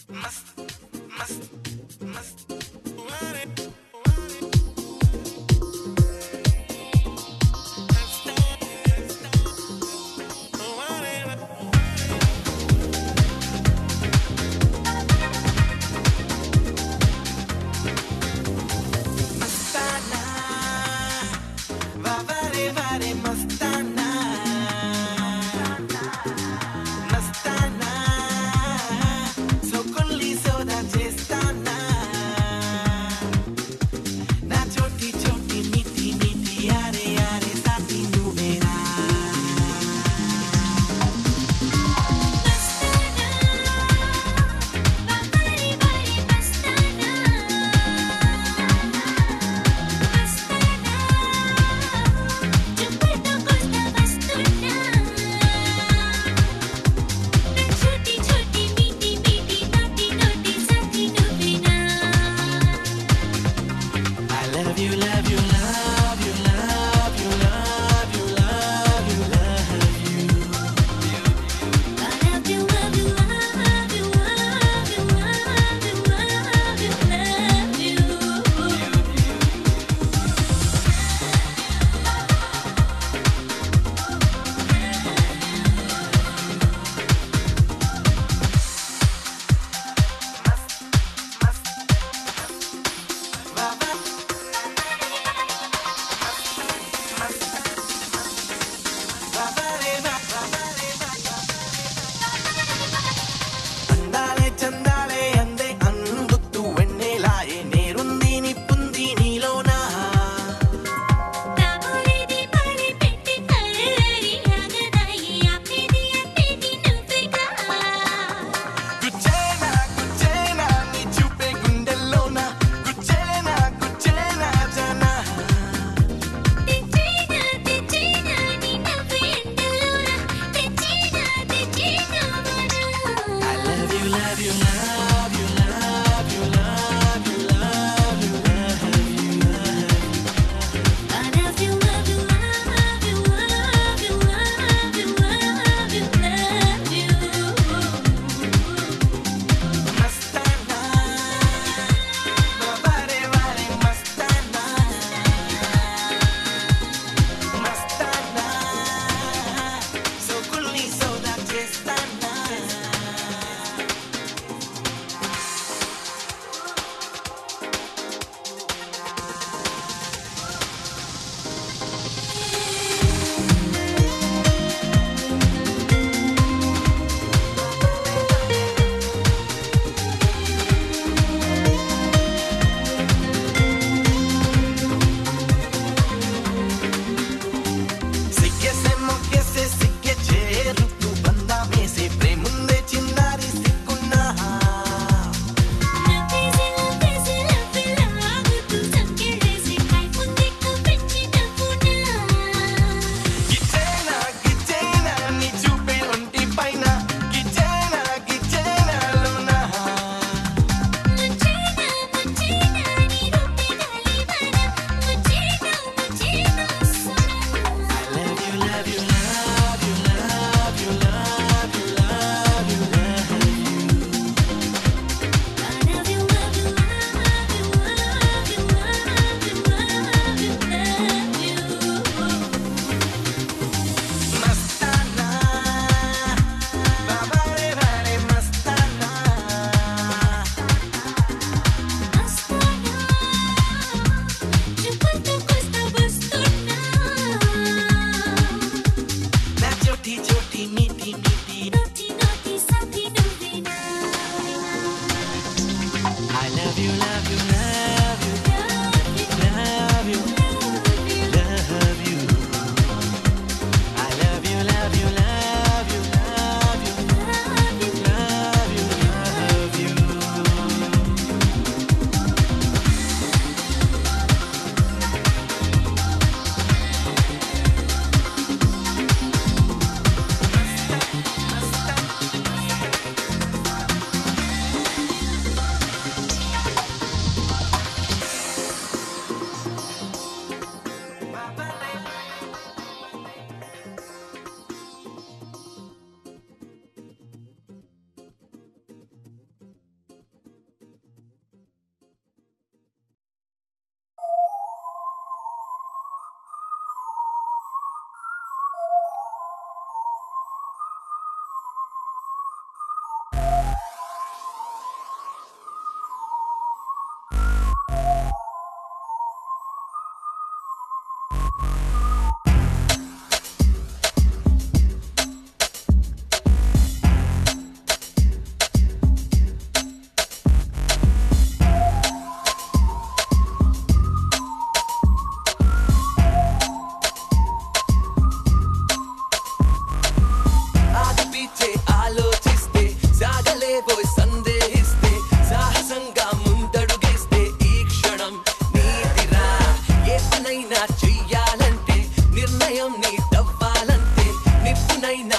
మస్తానా వారే వారే మస్తానా మస్తానా సోకొల్లి సోదా చేస్తానా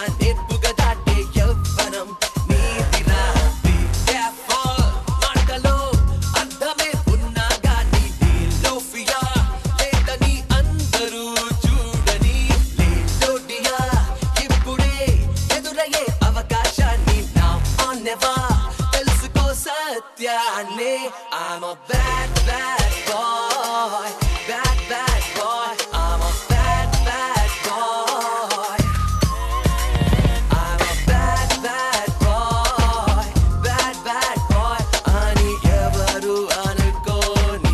నేర్పుగా దాటే యవ్వనం నీదిరా Be careful. మాటలో అర్థమే ఉన్నా గాని నీలో fear లేదని అందరూ చూడని లేదోడియా ఇప్పుడే ఎదురయ్యే అవకాశాన్ని నా on never తెలుసుకో సత్యాన్ని I'm a bad bad boy bad bad boy I'm a bad bad boy I'm a bad bad boy bad bad boy అని ఎవరు అనుకోని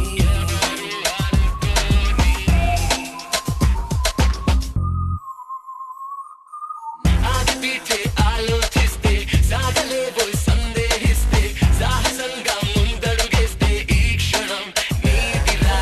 ఆగిపీటే ఆలోచిస్తే సాగలేవో సందేహిస్తే సాహసంగా ముందడుగేస్తే ఈ క్షణం నీదిరా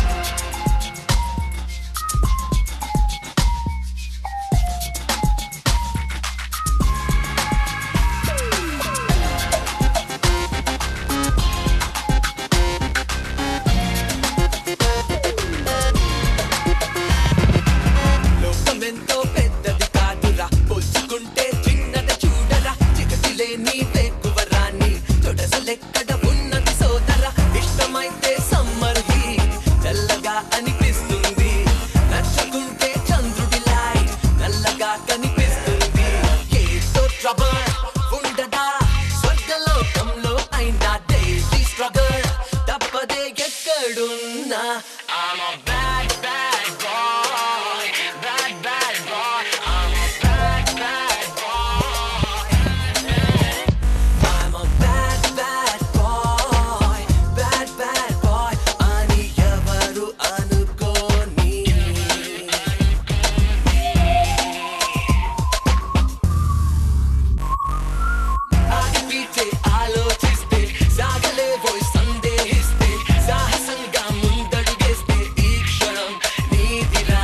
లోకమెంతో పెద్దది కాదురా పోల్చుకుంటే చిన్నది చూడరా చికటి లేని వేకువరాన్ని తొడసలెక్కడ ఉన్నది సోదర ఇష్టమైతే సమ్మర్ హీట్ చల్లగా అనిపిస్తుంది నచ్చకుంటే చంద్రుడి లైట్ నల్లగా కనిపిస్తుంది ఏదో ట్రబుల్ ఉండదా స్వర్గలోకంలో అయినా డైలీ స్ట్రగల్ తప్పదే ఎక్కడున్నా I'm a bad, bad boy. Bad, bad boy. I'm a bad, bad boy. I'm a bad, bad boy. Bad, bad boy. అని ఎవరు అనుకోని ఆగిపీటే ఆలోచిస్తే సాగలేవో సందేహిస్తే సాహసంగా ముందడుగేస్తే ఈ క్షణం నీదిరా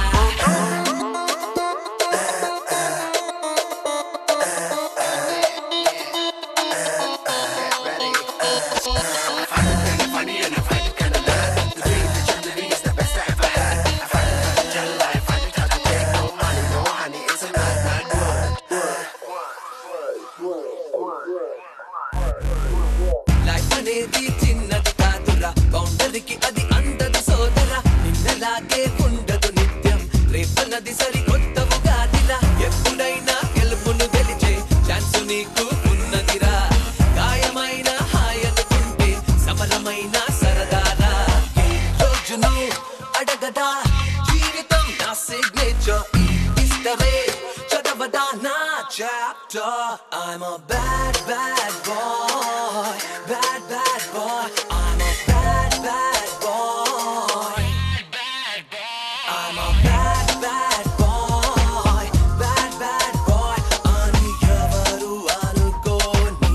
లైఫ్ అనేది చిన్నది కాదురా బౌండరీకి అది అందదు సోదరా నిన్నలాగే ఉండదు నిత్యం రేపన్నది సరికొత్తవు కాదిరా ఎప్పుడైనా గెలుపును గెలిచే ఛాన్స్ నీకు ఉన్నదిరా గాయమైన హాయనుకుంటే సమరమైన సరదారా ఏ రోజును అడగదా జీవితం నా సిగ్నేచర్ ఈ ఇష్టమే చదవదా నా chapter I'm a bad bad boy bad bad boy I'm a bad bad boy I'm a bad bad boy bad bad boy అని ఎవరు అనుకోని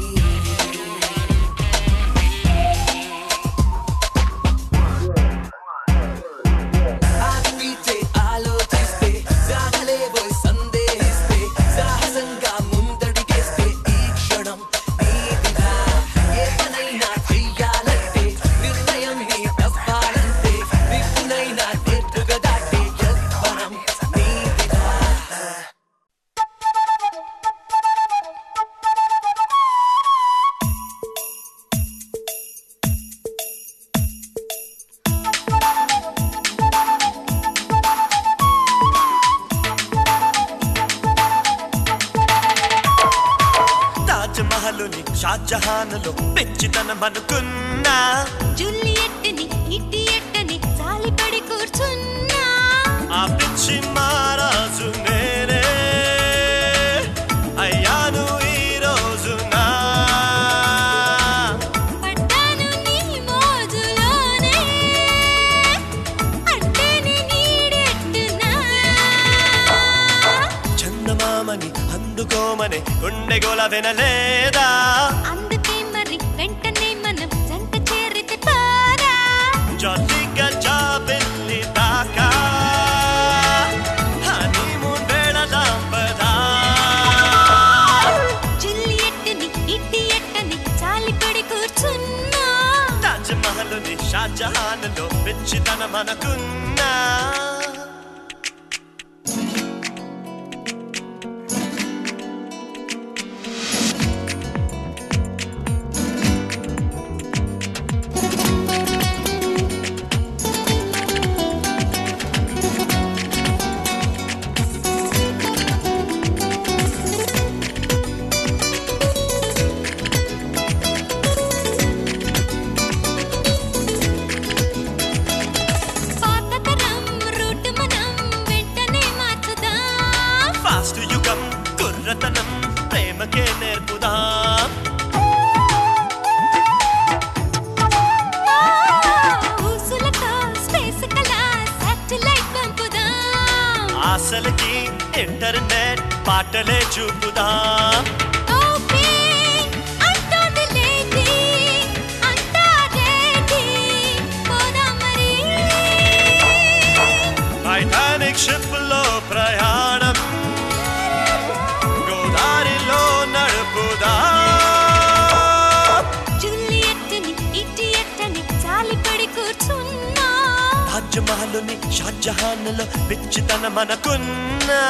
ఆగిపీటే ఆలోచిస్తే సాగలేవో సందేహిస్తే సాహసంగా ముందడిగేస్తే ఈ క్షణం నీదిరా ఏ పనైనా చెయ్యాలంటే నిర్ణయం నీ తప్పాలంటే దిక్కునైనా నేర్పుగా దాటే యవ్వనం నీదిరా తాజ్ మహలుని షాజహానులు పెంచితనం అనుకున్నా జూలియట్ని ఇడియట్ని జాలిపడి కూర్చున్నా ఆ పిచ్చి మహారాజు నేనే అయ్యాను ఈ రోజునా పడ్డాను నీ మోజులోనే అంటే నీ నీడెట్టునా చందమామని అందుకోమని గుండె గోల వినలేదా అందుకే మరి వెంటనే మనం జంట చేరితే పారా జాలిగా జాబిల్లి దాకా హనీమూన్ వేళదాం పదా జూలియట్ని ఇడియట్ని జాలిపడి కూర్చున్నా తాజ్ మహలుని షాజహానులు పెంచితనం అనుకున్నా దొరతనం ప్రేమకే నేర్పుదాం ఊసులతో స్పేస్ కల సాటిలైట్ పంపుదాం ఆశలకి ఇంటర్నెట్ పాటలే చూపుదాం ఓకే అంటోంది లేడీ అంతా రెడీ పోదాం మరి టైటానిక్ షిప్ లో ప్రయాణం గోదారిలో నడుపుదాం జూలియట్ని ఇడియట్ని జాలిపడి కూర్చున్నా తాజ్ మహల్ని షాజహాన్ లో పిచ్చితన మనకున్నా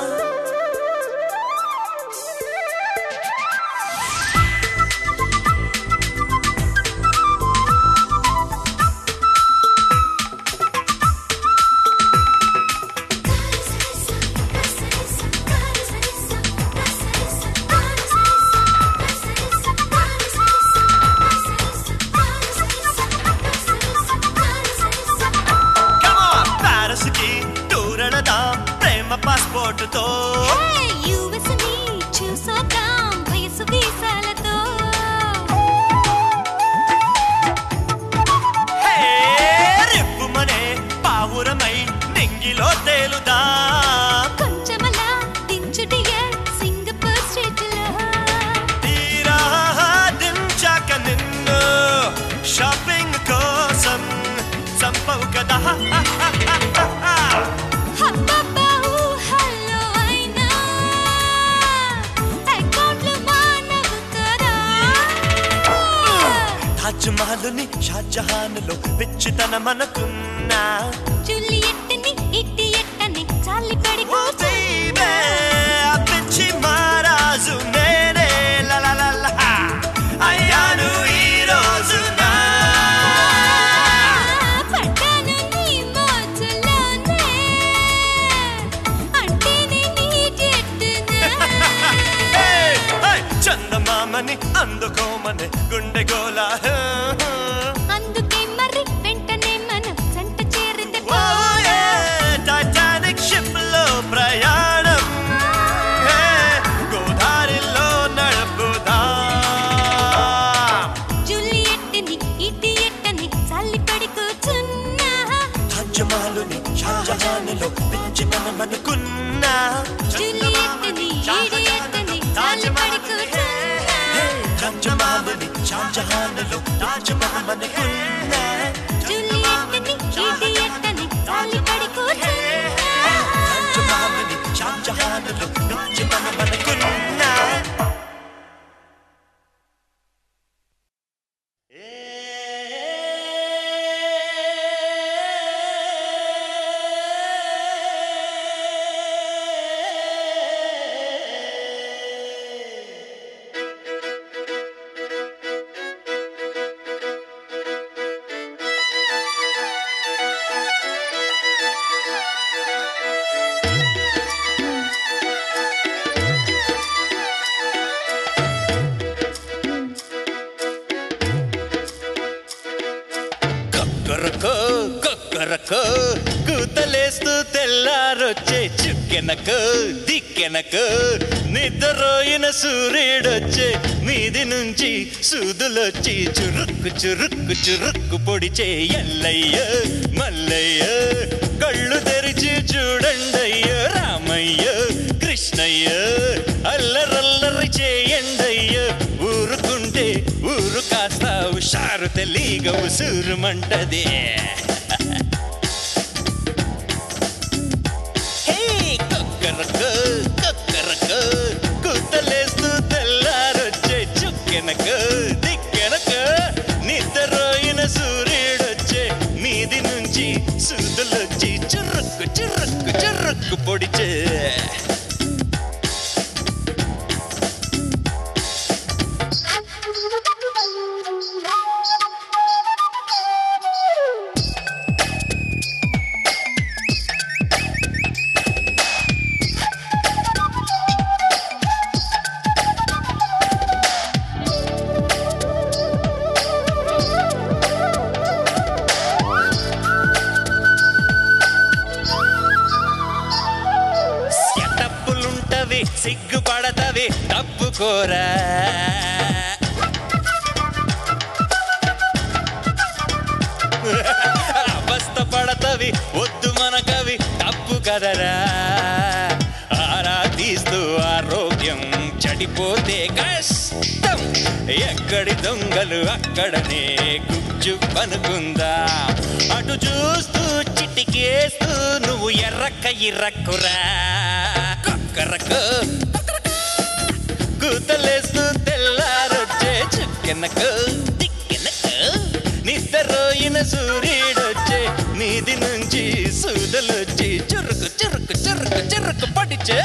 కమాన్ ప్యారిస్ కి టూరడదాం ప్రేమ పాస్పోర్ట్ తో యుఎస్ ని చూసొద్దాం వయసు వీసాలతో హే రిప్పుమనే పావురమై నింగిలో తేలుదాం కొంచెమలా దించు డియర్ సింగపూర్ స్ట్రీట్ లో తీరా దించాక నిన్ను షాపింగ్ కోసం సంపవు కదా హబ్బబ్బా ఊహల్లో అయినా అకౌంట్లు మానవు కదా తాజ్ మహల్ని షాజహాన్ లో పిచ్చితన మనకున్నా జూలియట్ని ఇడియట్ని జాలిపడి ఓ baby, ఆ పిచ్చి మహారాజు నేనే లా లా లా లా. అయ్యాను ఈ రోజున పడ్డాను నీ మోజులోనే అంటే నీ జట్టునే Hey, hey, చందమామని అందుకోమని గుండె గోల అందుకే మరి వెంటనే మనం జంట చేరితే ఓ, yeah, టైటానిక్ షిప్ లో ప్రయాణం Hey, గోదారిలో నడుపుదాం జూలియట్ని ఇడియట్ని జాలిపడి కూర్చున్నా తాజ్ మహల్ని షాజహాన్లో పిచ్చితనం అనుకున్నా జూలియట్ని ఇడియట్ని జాలిపడి కూర్చున్నా తాజ్ మహల్ని షాజహాన్లో తాజ్ మహల్ అనుకున్నా జూలియట్ని ఇడియట్ని జాలిపడి కూర్చున్నా తాజ్ మహల్ని షాజహాన్లో పిచ్చితనం అనుకున్నా కొక్కరకో కొక్కరకో కూతలేస్తూ తెల్లారొచ్చే చుక్కెనకో దిక్కెనకో నిద్రపోయిన సూర్యుడొచ్చే మీది నుంచి సూదులొచ్చి చురుక్కు చురుక్కు చురుక్కు పొడిచే ఎల్లయ్య మల్లయ్య కళ్ళు తెరిచి చూడండయ్య రామయ్య కృష్ణయ్య అల్లరల్లరి చేయండయ్య ఊరుకుంటే ఊరు కాస్త హుషారు తెలీగ ఉసూరుమంటది హే, కొక్కరకో, కొక్కరకో, కూతలేస్తూ తెల్లారొచ్చే చుక్కెనకో దిక్కెనకో నిద్రపోయిన సూర్యుడొచ్చే మీది నుంచి సూదులొచ్చి చురుక్కు చురుక్కు చురుక్కు పొడిచే పడతవి తప్పుకోరా అవస్థ పడతవి వద్దు మనకవి తప్పు కదరా ఆరా తీస్తూ ఆరోగ్యం చెడిపోతే కష్టం ఎక్కడి దొంగలు అక్కడనే గుజ్జు పనుకుందా అటు చూస్తూ చిటికేస్తూ నువ్వు ఎర్రక్క ఇర్రక్కురా కొక్కరకు కూతలేస్తూ తెల్లారొచ్చే చుక్కెనకు దిక్కెనకు నిద్రపోయిన సూర్యుడొచ్చే నీది నుంచి సూదలొచ్చి చురుకు చురుకు చురుకు చురుకు పడిచే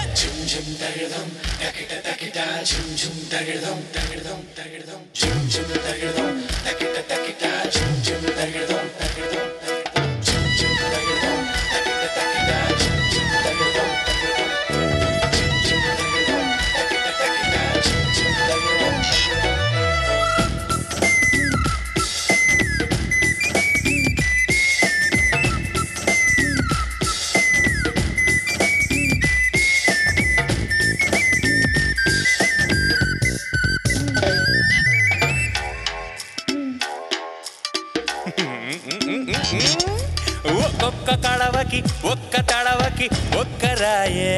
ఒక్కొక్క కడవకి ఒక్క తడవకి ఒక్క రాయే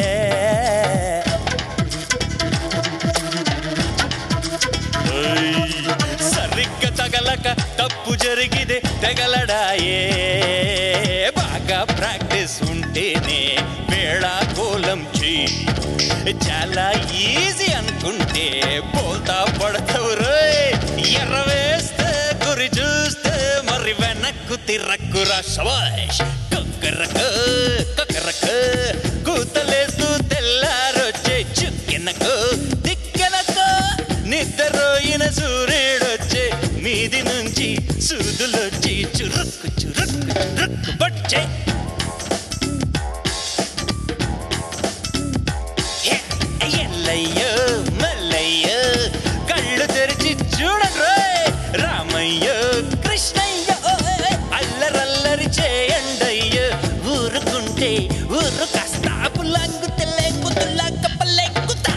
ఓయ్, సరిగ్గా తగలక తప్పు జరిగితే తెగలడాయే బాగా ప్రాక్టీస్ ఉంటేనే వేళ కోలం చెయ్యి చాలా ఈజీ అనుకుంటే పోతా పడతావు రోయ్ ఎర్ర వేస్తే గురి చూస్తే మరి వెనక్కు తిరక్కురా శబాష్ కొక్కరకు కొక్కరకు కూతలేస్తూ తెల్లారొచ్చే చుక్కెనకు దిక్కెనకు నిద్రపోయిన సూర్యుడొచ్చే మీది నుంచి సూదులొచ్చి చురుక్కు చురుక్కు చురుక్కు పచ్చే ఎల్లయ్యో మల్లయ్యో కళ్ళు తెరిచి చూడరు రామయ్యో కృష్ణయ్యో అల్లరల్లరి చేయండయ్యో ఊరుకుంటే ఊరు కాస్త పుల్లంగుతే లేకుతులా కప్పలేకుతా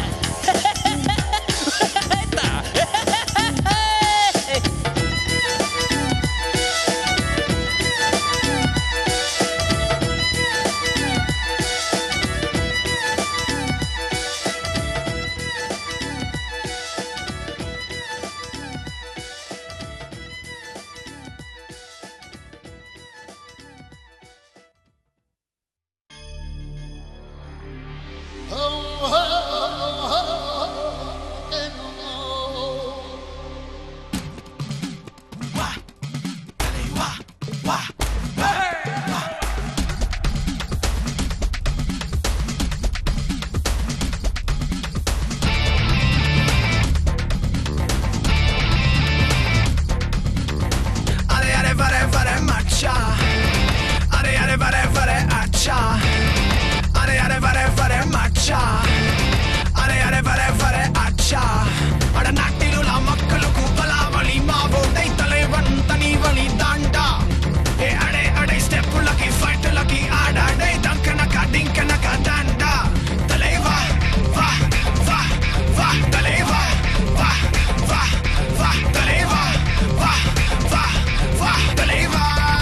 Are are vare vare matcha. Are are vare vare acha. Are are vare vare matcha. Are are vare vare acha. అడ నాటిరుల మక్కలకు బలావళి మా ఓటై తలైవన్ తని వలి దాండా ఏ అడే అడే స్టెప్పులకి ఫైట్లకి ఆడాడే దంకనక డింకనక దాండా తలైవా వా వా వా తలైవా వా వా వా తలైవా వా వా వా తలైవా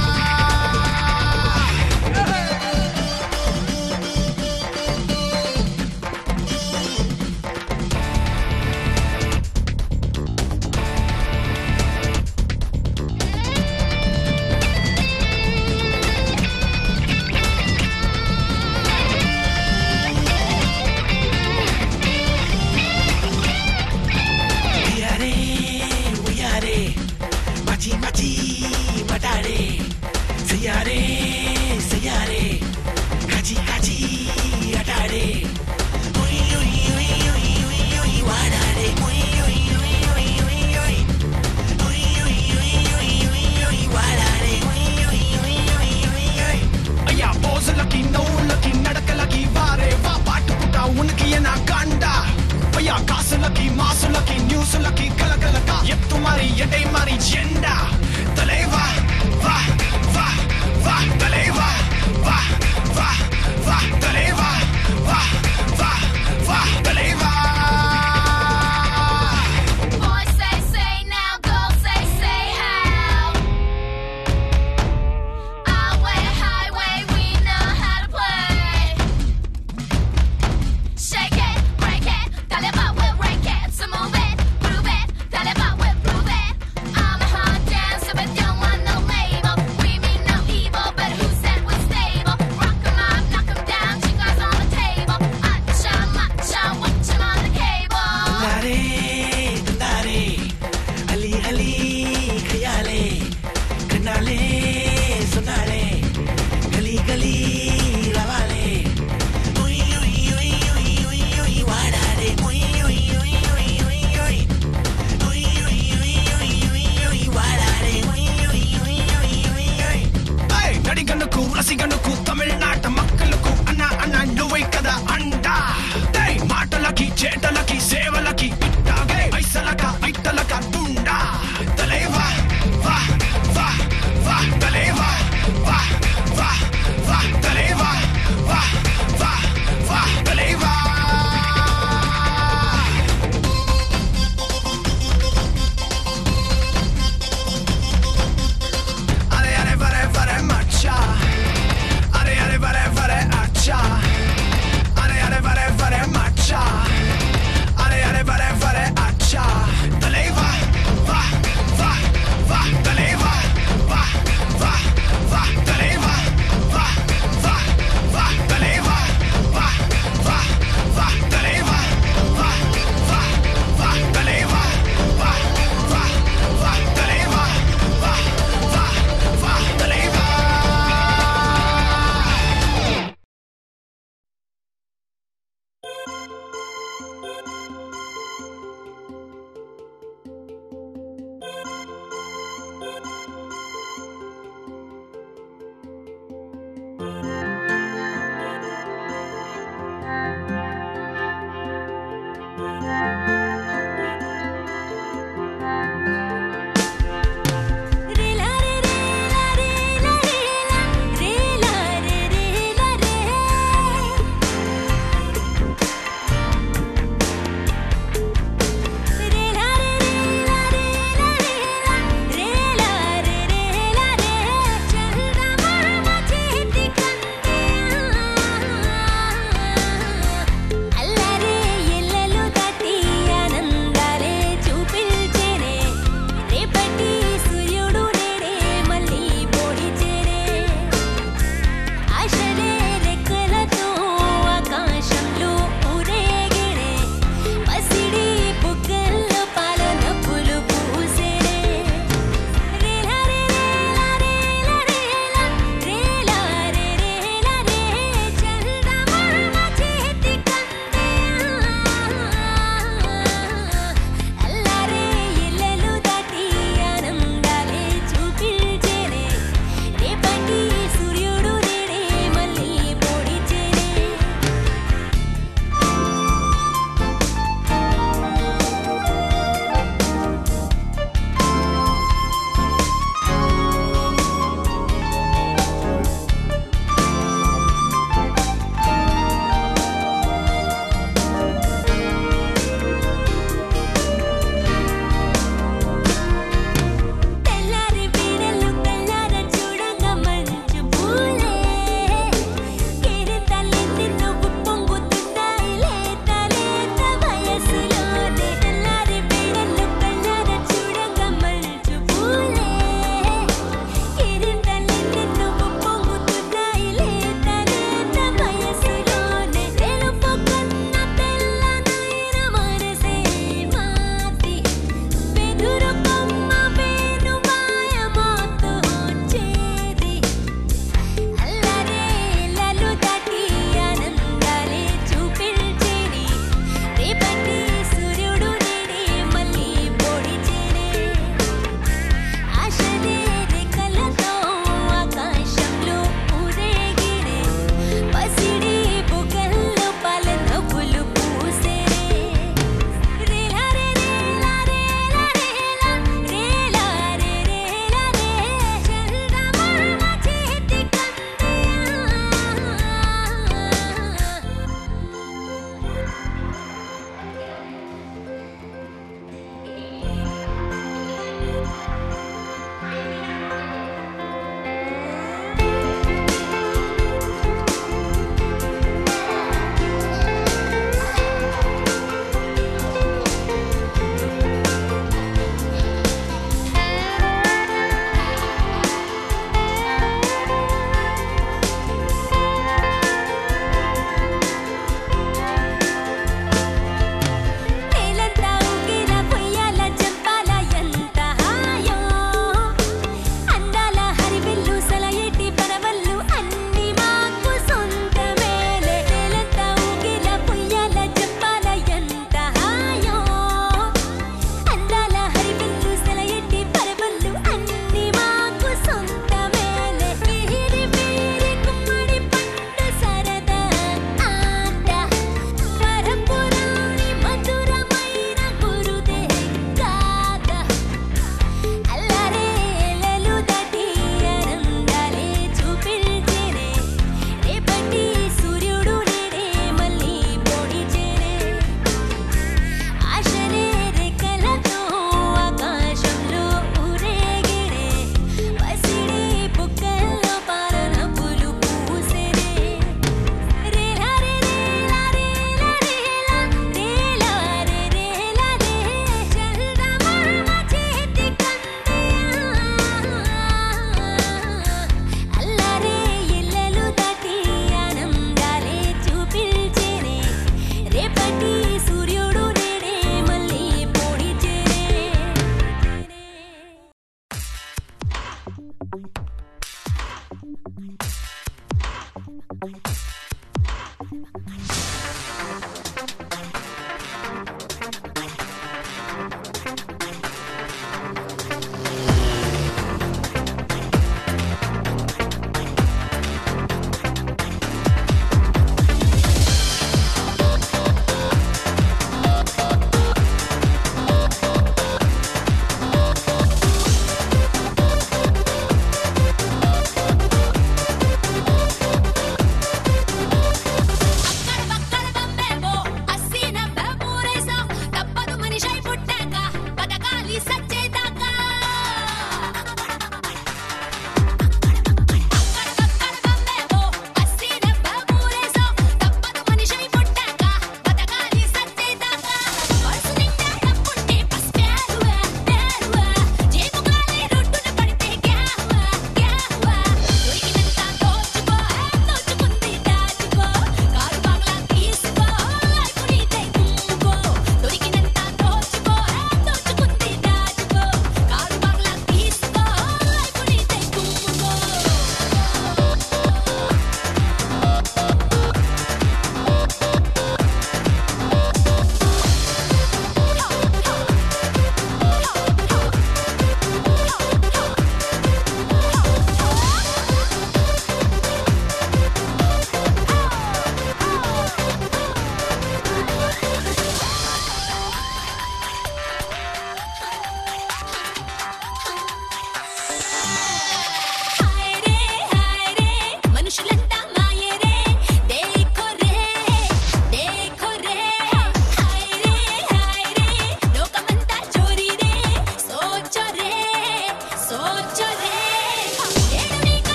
ఉయ్యారే ఉయ్యారే మచి మచి మటారే సయ్యారే సయ్యారే హజి హజి అటారే ఉయ్ ఉయ్ ఉయ్ ఉయ్ ఉయ్ ఉయ్ వాడారే ఉయ్ ఉయ్ ఉయ్ ఉయ్ ఉయ్ ఉయ్ ఉయ్ ఉయ్ ఉయ్ ఉయ్ ఉయ్ ఉయ్ వాడారే ఉయ్ ఉయ్ ఉయ్ ఉయ్ ఉయ్ ఉయ్ అయ్యా పోజులకి నవ్వులకి నడకలకి వారే వా పాటుకుంటా ఉనికి నా కండ అయ్యా కాసులకి మాసులకి న్యూసులకి కలకలక ఎత్తు మరి ఎటై మరి జెండా తలేవా వా వా వా తలేవా వా వా వా తలేవా వా వా వా తలేవా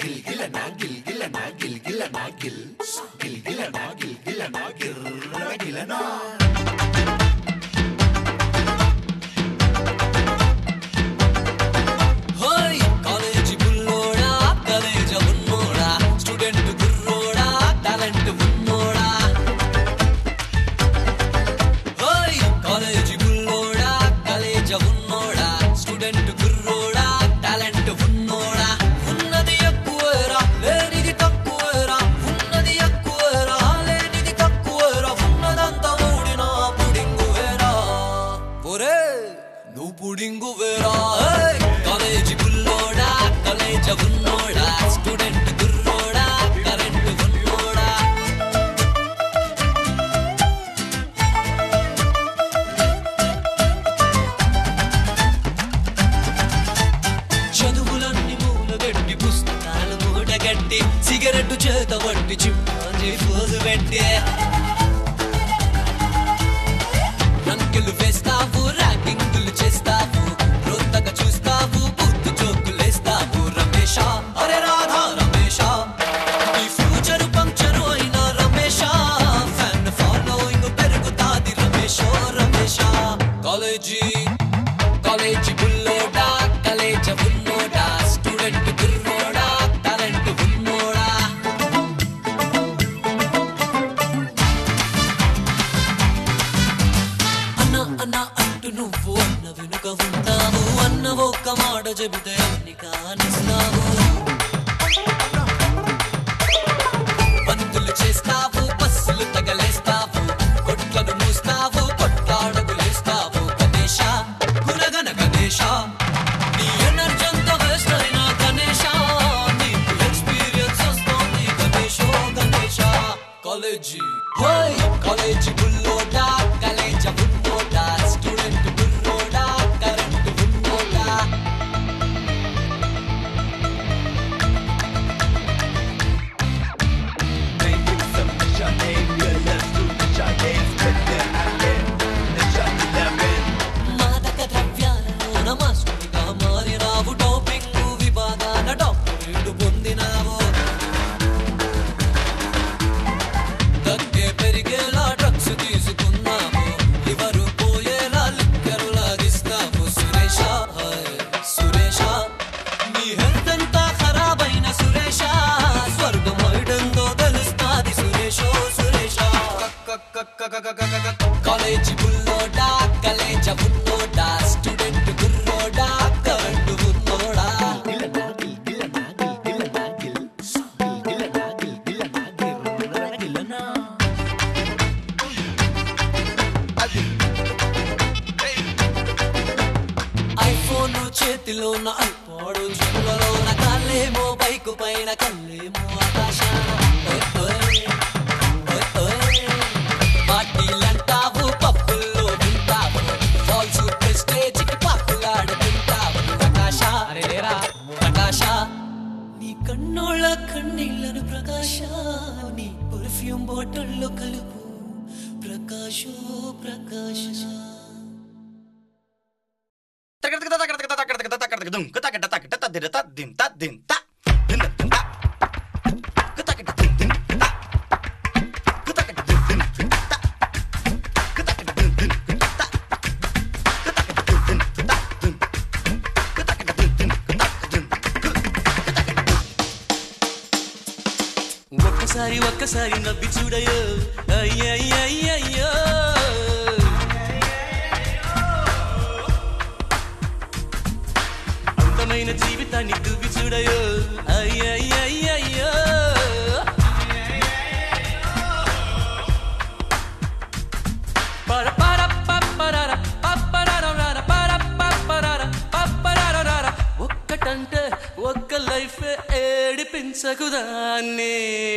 గిల్గిలనా గిల్గిలనా గిల్గిలనా గిల్ గిల్గిలనా గిల్గిలనా గిర్రగిలనా హోయ్ కాలేజీ బుల్లోడా కాలేజ ఉన్నోడా స్టూడెంట్ గుర్రోడా టాలెంట్ ఉన్నోడా హోయ్ కాలేజీ బుల్లోడా కాలేజ ఉన్నోడా స్టూడెంట్ గుర్రోడా టాలెంట్ ఉన్నోడా ఉన్నది ఎక్కువరా లేనిది తక్కువరా ఉన్నది ఎక్కువరా లేనిది తక్కువరా ఉన్నదంతా ఊడినా పుడింగు వేరా ఒరే నువ్వు పుడింగు వేరా ఏయ్! కాలేజీ బుల్లోడా కాలేజ ఉన్నోడా స్టూడెంట్ గుర్రోడా కరెంట్ ఉన్నోడా చదువులన్నీ మూలగట్టి పుస్తకాలు మూటగట్టి సిగరెట్టు చేత పట్టి చింపాంజీ పోజు పెట్టి రంకెలు వేస్తావు ర్యాకింగులు చేస్తావు రొత్తగా చూస్తావు బుద్ధి జోకులేస్తావు రమేష అరే రాధా రమేష ఈ ఫ్యూచర్ పంక్చర్ అయిన రమేష ఫ్యాన్ ఫాలోయింగ్ పెరుగుతాది రమేష రమేష కాలేజీ కాలేజీ బుల్లోడా కాలేజ ఉన్నోడా స్టూడెంట్ గుర్రోడా టాలెంట్ ఉన్నోడా అన్న అన్న అంటూ నువ్వు అన్న వెనుక ఉంటావు అన్న ఒక్క మాట చెబితే అన్ని కానిస్తావు బంతులు చేస్తావు బస్సులు తగలేస్తావు కొట్లను మూస్తావు కొట్లాడగులేస్తావు గణేష గుణగణ గణేష నీ ఎనర్జీ అంతా వేస్ట్ అయినా గణేష నీకు ఎక్స్పీరియన్స్ వస్తుంది గణేషో గణేష కాలేజీ హోయ్ కాలేజీ బుల్లోడా కాలేజ బుల్లోడా స్టూడెంట్ బుల్లోడా కరెంట్ బుల్లోడా మాదక ద్రవ్యాలలోన మాస్టర్గా మారినావు డోపింగ్ విభాగాన డాక్టరేట్ పొందినావు దగ్గే పెరిగేలా డ్రగ్స్ తీసుకున్నావు లివరు పోయేలా లిక్కరు లాగిస్తావు సురేష హాయ్ సురేష నీ హెల్త్ అంతా ఖరాబైన సురేష స్వర్గం ఐడందో తెలుస్తాది సురేషో సురేష కాలేజీ బుల్లోడా కాలేజ బుల్లోడా స్టూడెంట్ గుర్రోడా కరెంట్ బుల్లోడా గిల్గిలనా గిల్గిలనా గిల్గిలనా గిల్ గిల్గిలనా గిల్గిలనా గిర్రగిలనా ఐఫోన్ చేతిలోన ఐపాడు జుల్లలో కాలేమో బైకు పైన కల్లేమో ఆకాశాన ఓయ్ ఓయ్, ఓయ్ ఓయ్. పార్టీలంటావు పప్పుల్లో తింటావు ఫాల్స్ ప్రెస్టేజ్కి పాకులాడుతుంటావు ప్రకాశ అరే లేరా ప్రకాశ నీ కన్నోళ్ళ కన్నీళ్లను ప్రకాశ నీ పర్ఫ్యూమ్ బాటిల్లో కలుపు ప్రకాశో ప్రకాశ ఒక్కసారి ఒక్కసారి నవ్వి చూడయో అయ్యయ్యయ్యయ్యో అందమైన జీవితాన్ని దువ్వి చూడయో అయ్యయ్యయ్యయ్యో పర పర పప్పరర పప్పరరరర పర పప్పరర పప్పరరరర ఒక్కటంటే ఒక్క లైఫ్ ఏడిపించకుదాన్ని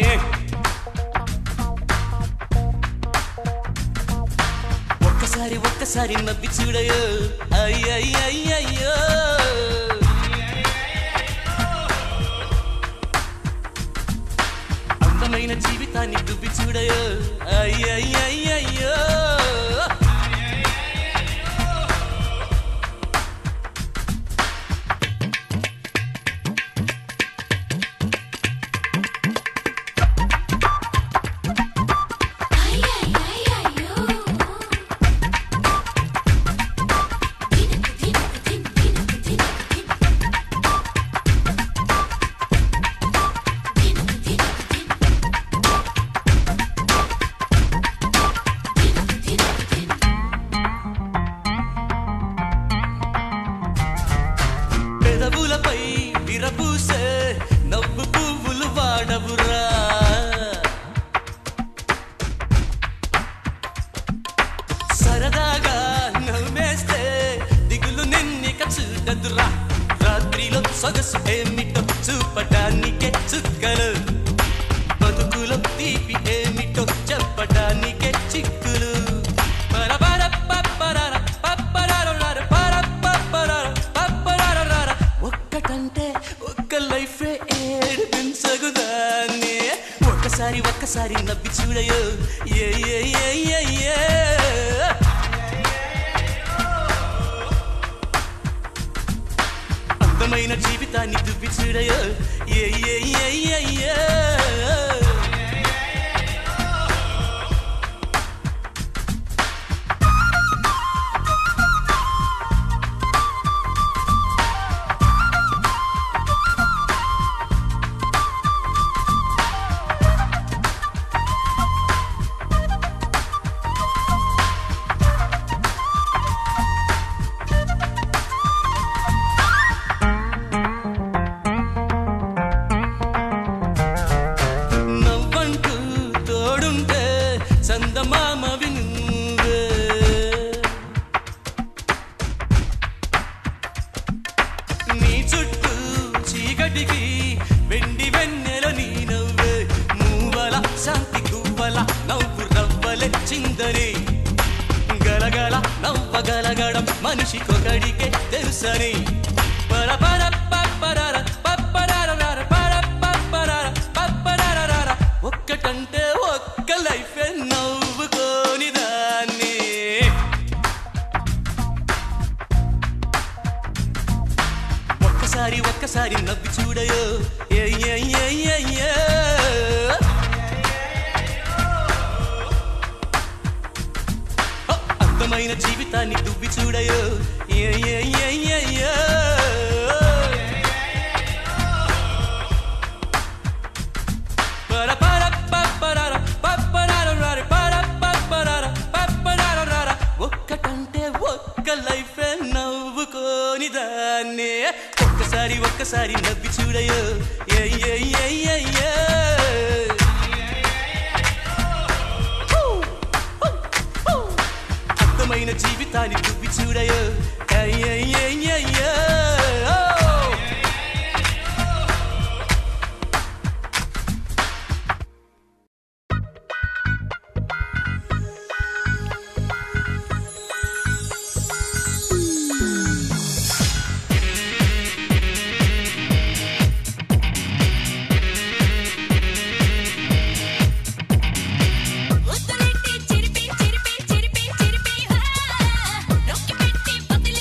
ఒక్కసారి ఒక్కసారి నవ్వి చూడయో అయ్యయ్యయ్యయ్యో అందమైన జీవితాన్ని దువ్వి చూడయో అయ్యయ్యయ్యయ్యో ఉండదురా రాత్రిలో సొగసు ఏమిటో చూపటానికే చుక్కలు బతుకులో తీపి ఏమిటో చెప్పటానికే చిక్కులు పరపర పప్పరర పప్పరరరర పర పప్పరర పప్పరరరర. ఒక్కటంటే ఒక్క లైఫే ఏడిపించగుదాన్ని ఒక్కసారి ఒక్కసారి నవ్వి చూడయో ఏ ఏ ఏ ఏ ఏ అందమైన జీవితాన్ని దువ్వి చూడయో ఏ ఏ ఏ ఏ ఏ నవ్వంటూ తోడుంటే చందమామ వినువే నీ చుట్టూ చీకటికి వెండి వెన్నెల నీ నవ్వే మూవల శాంతి గువ్వల నవ్వు రవ్వలే చిందని గలగల నవ్వగలగడం మనిషికొకడికే తెలుసని పర పర పప్పరర పప్పరరరర పర పప్పరర పప్పరరరర ఒక్కటంటే ఒక్క లైఫ్ నవ్వుకోని దాన్ని ఒక్కసారి ఒక్కసారి నవ్వి చూడయో ఏ ఏ ఏ ఏ ఏ ఓ, అందమైన జీవితాన్ని దువ్వి చూడయో ఏ ఏ ఏ ఏ ఏ పర పర పప్పరర పప్పరరరర పర పప్పరర పప్పరరరర ఒక్కటంటే ఒక్క లైఫ్ నవ్వుకోని దాన్ని ఒక్కసారి ఒక్కసారి నవ్వి చూడయో ఏ ఏ ఏ ఏ ఏ అందమైన జీవితాన్ని దువ్వి చూడయో ఏ ఏ ఏ ఏ ఏ ఉత్తరెట్టి చిరిపి చిరిపి చిరిపి చిరిపి హా నొక్కి పెట్టి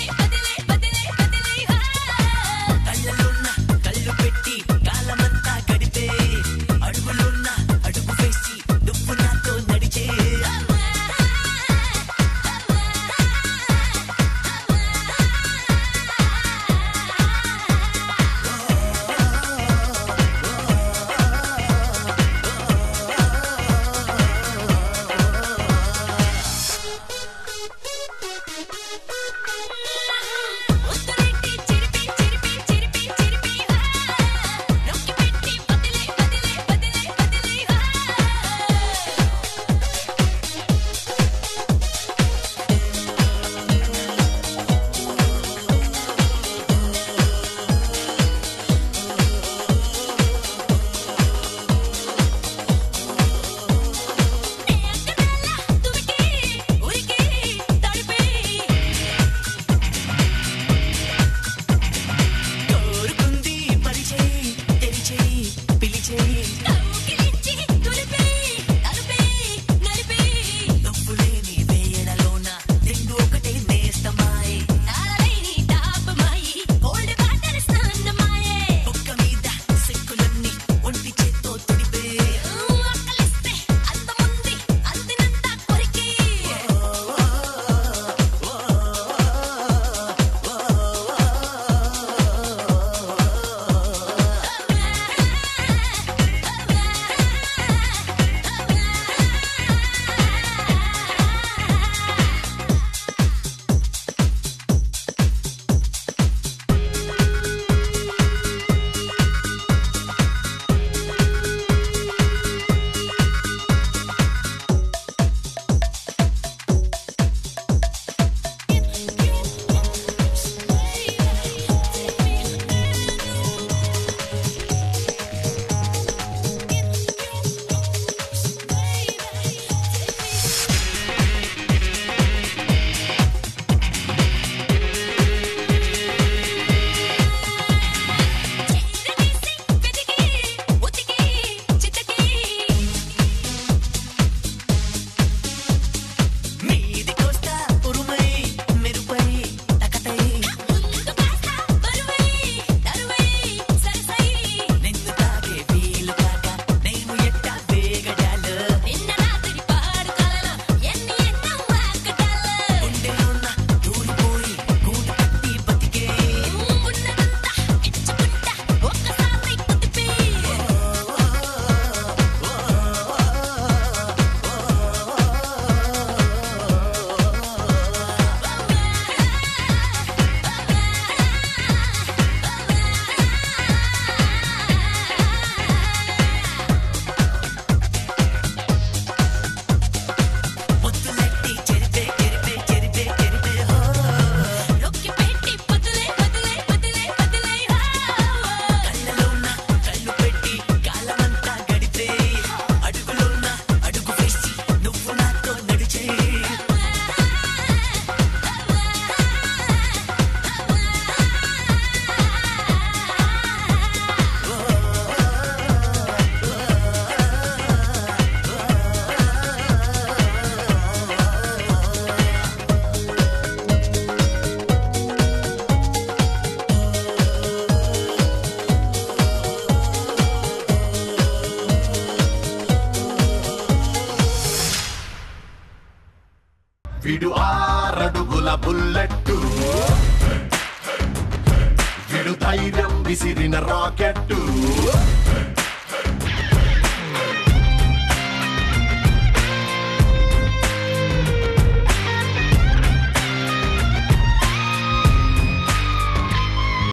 బుల్లెట్టు విడు ధైర్యం విసిరిన రాకెట్టు